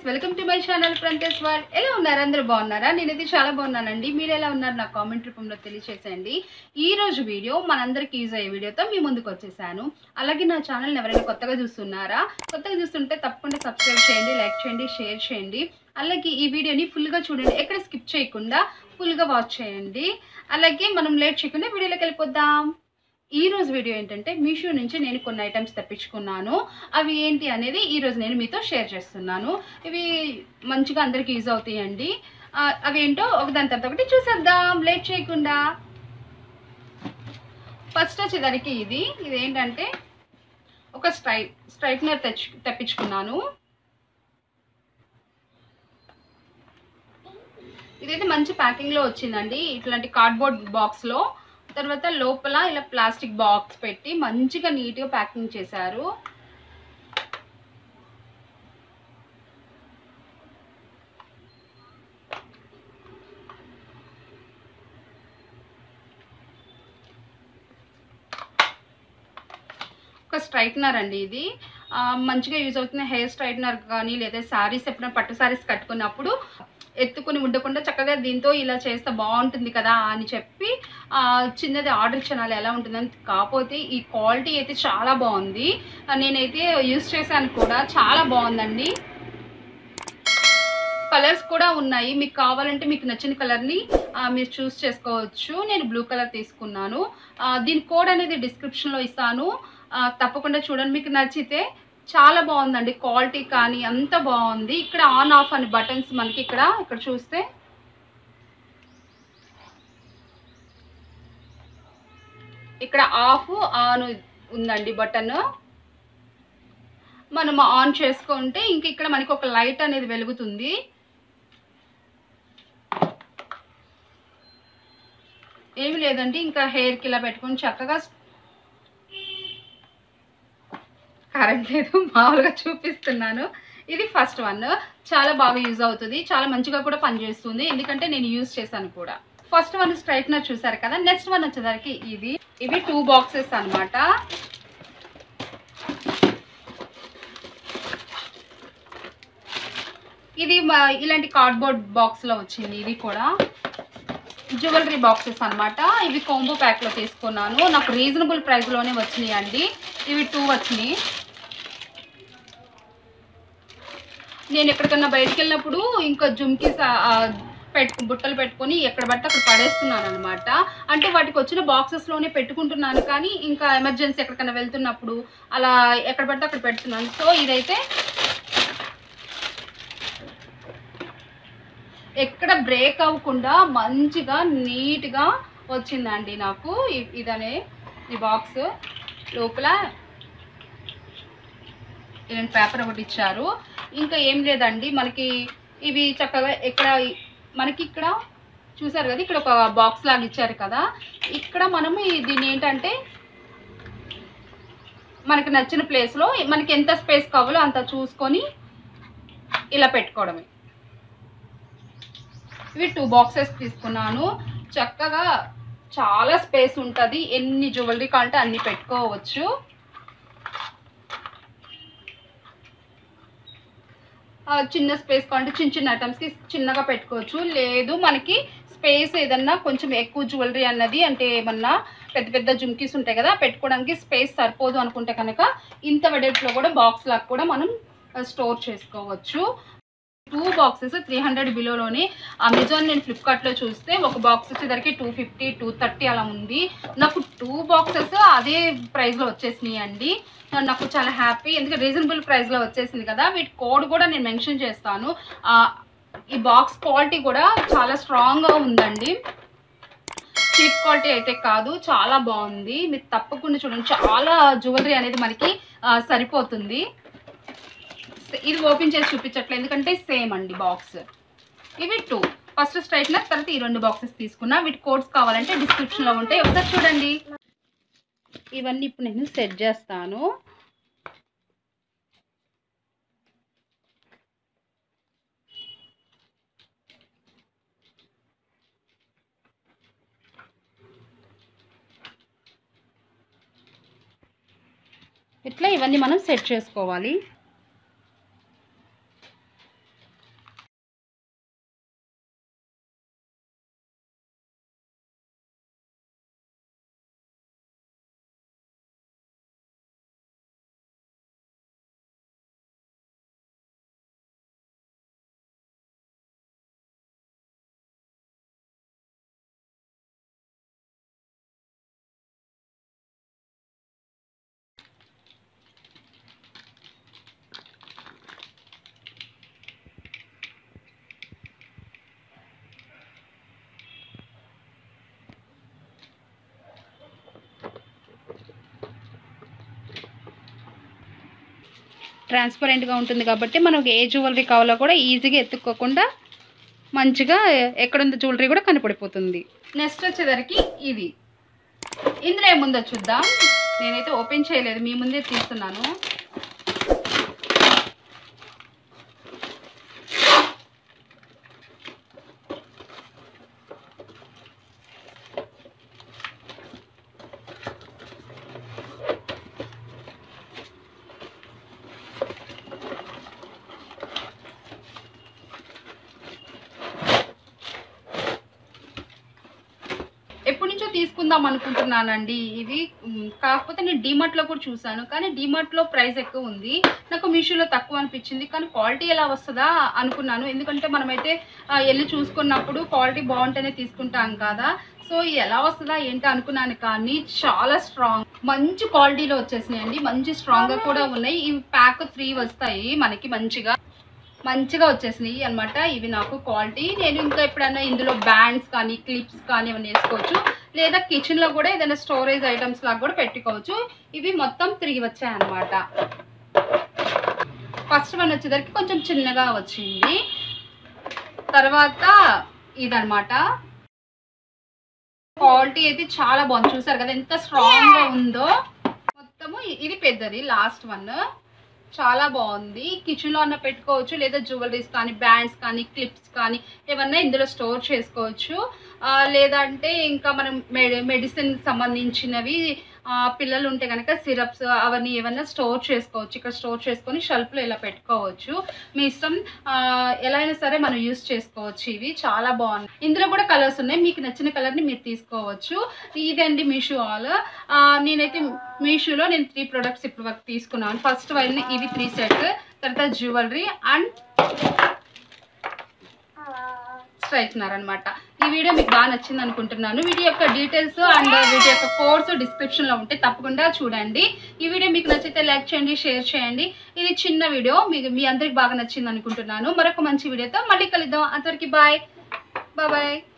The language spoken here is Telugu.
వెల్కమ్ టు మై ఛానల్ ప్రంతేస్ వరల్డ్ ఎలా ఉన్నారు అందరూ బాగున్నారా నేనైతే చాలా బాగున్నానండి మీరు ఎలా ఉన్నారు నాకు కామెంట్ రూపంలో తెలియచేసేయండి ఈ రోజు వీడియో మనందరికి యూజ్ అయ్యే వీడియోతో మీ ముందుకు వచ్చేసాను అలాగే నా ఛానల్ని ఎవరైనా కొత్తగా చూస్తున్నారా కొత్తగా చూస్తుంటే తప్పకుండా సబ్స్క్రైబ్ చేయండి లైక్ చేయండి షేర్ చేయండి అలాగే ఈ వీడియోని ఫుల్గా చూడండి ఎక్కడ స్కిప్ చేయకుండా ఫుల్గా వాచ్ చేయండి అలాగే మనం లేట్ చేయకుండా వీడియోలోకి వెళ్ళిపోద్దాం ఈ రోజు వీడియో ఏంటంటే మీషో నుంచి నేను కొన్ని ఐటమ్స్ తెప్పించుకున్నాను అవి ఏంటి అనేది ఈ రోజు నేను మీతో షేర్ చేస్తున్నాను ఇవి మంచిగా అందరికి యూజ్ అవుతాయండి ఆ, అవి ఏంటో ఒకదాని తర్వాత ఒకటి చూసేద్దాం లేట్ చేయకుండా ఫస్ట్ వచ్చేదానికి ఇది ఇది ఏంటంటే ఒక స్ట్రై స్ట్రైట్నర్ తెచ్చు తెప్పించుకున్నాను ఇదైతే మంచి ప్యాకింగ్లో వచ్చిందండి ఇట్లాంటి కార్డ్బోర్డ్ బాక్స్లో తర్వాత లోపల ఇలా ప్లాస్టిక్ బాక్స్ పెట్టి మంచిగా నీట్గా ప్యాకింగ్ చేశారు ఒక స్ట్రైట్నర్ అండి ఇది ఆ, మంచిగా యూజ్ అవుతుంది హెయిర్ స్ట్రైట్నర్ కానీ లేదా శారీస్ ఎప్పుడైనా పట్టు శారీస్ కట్టుకున్నప్పుడు ఎత్తుకుని ఉండకుండా చక్కగా దీంతో ఇలా చేస్తే బాగుంటుంది కదా అని చెప్పి ఆ, చిన్నది ఆర్డర్ ఇచ్చాను ఎలా ఉంటుందని కాకపోతే ఈ క్వాలిటీ అయితే చాలా బాగుంది ఆ, నేనైతే యూజ్ చేశాను కూడా చాలా బాగుందండి కలర్స్ కూడా ఉన్నాయి మీకు కావాలంటే మీకు నచ్చిన కలర్ని మీరు చూస్ చేసుకోవచ్చు నేను బ్లూ కలర్ తీసుకున్నాను ఆ, దీని కోడ్ అనేది డిస్క్రిప్షన్లో ఇస్తాను ఆ, తప్పకుండా చూడండి మీకు నచ్చితే చాలా బాగుందండి క్వాలిటీ కానీ అంత బాగుంది ఇక్కడ ఆన్ ఆఫ్ అని బటన్స్ మనకి ఇక్కడ ఇక్కడ చూస్తే ఇక్కడ ఆఫ్ ఆన్ ఉందండి బటన్ మనం ఆన్ చేసుకుంటే ఇంక ఇక్కడ మనకి ఒక లైట్ అనేది వెలుగుతుంది ఏమి లేదండి ఇంకా హెయిర్కి ఇలా పెట్టుకొని చక్కగా కరెంట్ లేదు మామూలుగా చూపిస్తున్నాను ఇది ఫస్ట్ వన్ చాలా బాగా యూజ్ అవుతుంది చాలా మంచిగా కూడా పనిచేస్తుంది ఎందుకంటే నేను యూజ్ చేశాను కూడా ఫస్ట్ వన్ స్ట్రైట్నర్ చూసారు కదా నెక్స్ట్ వన్ వచ్చేసరికి ఇది ఇవి టూ బాక్సెస్ అన్నమాట ఇది మా- ఇలాంటి కార్డ్బోర్డ్ బాక్స్లో వచ్చింది ఇది కూడా జ్యువెలరీ బాక్సెస్ అన్నమాట ఇవి కాంబో ప్యాక్లో తీసుకున్నాను నాకు రీజనబుల్ ప్రైస్లోనే వచ్చినాయి అండి ఇవి టూ వచ్చినాయి నేను ఎక్కడికన్నా బయటికి వెళ్ళినప్పుడు ఇంకా జుమ్కి పెట్టు బుట్టలు పెట్టుకొని ఎక్కడ పడితే అక్కడ పడేస్తున్నాను అనమాట అంటే వాటికి వచ్చిన బాక్సెస్లోనే పెట్టుకుంటున్నాను కానీ ఇంకా ఎమర్జెన్సీ ఎక్కడికైనా వెళ్తున్నప్పుడు అలా ఎక్కడ పడితే అక్కడ పెడుతున్నాను సో ఇదైతే ఎక్కడ బ్రేక్ అవ్వకుండా మంచిగా నీట్గా వచ్చిందండి నాకు ఇ- ఇదనే ఈ బాక్స్ లోపల ఇలాంటి పేపర్ ఒకటి ఇచ్చారు ఇంకా ఏం లేదండి మనకి ఇవి చక్కగా ఇక్కడ మనకి ఇక్కడ చూసారు కదా ఇక్కడ ఒక బాక్స్ లాగా ఇచ్చారు కదా ఇక్కడ మనము ఈ- దీన్ని ఏంటంటే మనకి నచ్చిన ప్లేస్లో మనకి ఎంత స్పేస్ కావాలో అంత చూసుకొని ఇలా పెట్టుకోవడమే ఇవి టూ బాక్సెస్ తీసుకున్నాను చక్కగా చాలా స్పేస్ ఉంటుంది ఎన్ని జ్యువెలరీ కావాలంటే అన్ని పెట్టుకోవచ్చు ఆ, చిన్న స్పేస్ కావాలంటే చిన్న చిన్న ఐటమ్స్కి చిన్నగా పెట్టుకోవచ్చు లేదు మనకి స్పేస్ ఏదన్నా కొంచెం ఎక్కువ జ్యువెలరీ అన్నది అంటే ఏమన్నా పెద్ద పెద్ద జుమ్కీస్ ఉంటాయి కదా పెట్టుకోవడానికి స్పేస్ సరిపోదు అనుకుంటే కనుక ఇంత వెడల్పులో కూడా బాక్స్ లాగా కూడా మనం స్టోర్ చేసుకోవచ్చు టూ బాక్సెస్ త్రీ హండ్రెడ్ బిలోలోనే అమెజాన్ నేను ఫ్లిప్కార్ట్లో చూస్తే ఒక బాక్స్ వచ్చేసరికి టూ ఫిఫ్టీ టూ థర్టీ అలా ఉంది నాకు టూ బాక్సెస్ అదే ప్రైస్లో వచ్చేసినాయి అండి నాకు చాలా హ్యాపీ ఎందుకంటే రీజనబుల్ ప్రైస్లో వచ్చేసింది కదా వీటి కోడ్ కూడా నేను మెన్షన్ చేస్తాను ఆ, ఈ బాక్స్ క్వాలిటీ కూడా చాలా స్ట్రాంగ్గా ఉందండి చీప్ క్వాలిటీ అయితే కాదు చాలా బాగుంది మీరు తప్పకుండా చూడండి చాలా జ్యువెలరీ అనేది మనకి ఆ, సరిపోతుంది ఇది ఓపెన్ చేసి చూపించట్లేదు ఎందుకంటే సేమ్ అండి బాక్స్ ఇవి టూ ఫస్ట్ స్ట్రైట్నర్ తర్వాత ఈ రెండు బాక్సెస్ తీసుకున్నా వీటి కోడ్స్ కావాలంటే డిస్క్రిప్షన్లో ఉంటాయి ఒకసారి చూడండి ఇవన్నీ ఇప్పుడు నేను సెట్ చేస్తాను ఇట్లా ఇవన్నీ మనం సెట్ చేసుకోవాలి ట్రాన్స్పరెంట్గా ఉంటుంది కాబట్టి మనకు ఏ జ్యువెలరీ కావాలో కూడా ఈజీగా ఎత్తుక్కోకుండా మంచిగా ఎక్కడుంది జ్యువెలరీ కూడా కనపడిపోతుంది నెక్స్ట్ వచ్చేసరికి ఇది ఇందులో ఏముందో చూద్దాం నేనైతే ఓపెన్ చేయలేదు మీ ముందే తీస్తున్నాను ఎప్పటి నుంచో తీసుకుందాం అనుకుంటున్నానండి ఇవి మ్, కాకపోతే నేను డిమార్ట్లో కూడా చూసాను కానీ డిమార్ట్లో ప్రైస్ ఎక్కువ ఉంది నాకు మీషోలో తక్కువ అనిపించింది కానీ క్వాలిటీ ఎలా వస్తుందా అనుకున్నాను ఎందుకంటే మనమైతే ఆ, వెళ్ళి చూసుకున్నప్పుడు క్వాలిటీ బాగుంటేనే తీసుకుంటాం కదా సో ఇది ఎలా వస్తుందా ఏంటో అనుకున్నాను కానీ చాలా స్ట్రాంగ్ మంచి క్వాలిటీలో వచ్చేసినాయండి మంచి స్ట్రాంగ్గా కూడా ఉన్నాయి ఇవి ప్యాక్ త్రీ వస్తాయి మనకి మంచిగా మంచిగా వచ్చేసినాయి అన్నమాట ఇవి నాకు క్వాలిటీ నేను ఇంకా ఎప్పుడైనా ఇందులో బ్యాండ్స్ కానీ క్లిప్స్ కానీ అవన్నీ వేసుకోవచ్చు లేదా కిచెన్లో కూడా ఏదైనా స్టోరేజ్ ఐటమ్స్ లాగా కూడా పెట్టుకోవచ్చు ఇవి మొత్తం తిరిగి వచ్చాయి అన్నమాట ఫస్ట్ వన్ వచ్చేసరికి కొంచెం చిన్నగా వచ్చింది తర్వాత ఇదనమాట క్వాలిటీ అయితే చాలా బాగుంది చూసారు కదా ఎంత స్ట్రాంగ్ గా ఉందో మొత్తము ఇ- ఇది పెద్దది లాస్ట్ వన్ చాలా బాగుంది కిచెన్ లో అన్న పెట్టుకోవచ్చు లేదా జ్యువెలరీస్ కానీ బ్యాండ్స్ కానీ క్లిప్స్ కానీ ఏమన్నా ఇందులో స్టోర్ చేసుకోవచ్చు ఆ, లేదంటే ఇంకా మనం మెడి మెడిసిన్ సంబంధించినవి ఆ, పిల్లలు ఉంటే కనుక సిరప్స్ అవన్నీ ఏమన్నా స్టోర్ చేసుకోవచ్చు ఇక్కడ స్టోర్ చేసుకొని షెల్ఫ్లో ఇలా పెట్టుకోవచ్చు మీ ఇష్టం ఆ, ఎలా అయినా సరే మనం యూస్ చేసుకోవచ్చు ఇవి చాలా బాగున్నాయి ఇందులో కూడా కలర్స్ ఉన్నాయి మీకు నచ్చిన కలర్ని మీరు తీసుకోవచ్చు ఇదండి మీషో ఆల్ ఆ, నేనైతే మీషోలో నేను త్రీ ప్రొడక్ట్స్ ఇప్పుడు వరకు తీసుకున్నాను ఫస్ట్ వన్ ఇవి త్రీ సెట్ తర్వాత జ్యువెలరీ అండ్ స్ట్రైట్నర్ అనమాట ఈ వీడియో మీకు బాగా నచ్చింది అనుకుంటున్నాను వీడియో యొక్క డీటెయిల్స్ అండ్ వీడియో యొక్క కోర్స్ డిస్క్రిప్షన్లో ఉంటే తప్పకుండా చూడండి ఈ వీడియో మీకు నచ్చితే లైక్ చేయండి షేర్ చేయండి ఇది చిన్న వీడియో మీకు మీ అందరికి బాగా నచ్చింది అనుకుంటున్నాను మరొక మంచి వీడియోతో మళ్ళీ కలుద్దాం అంతవరకు బాయ్ బాయ్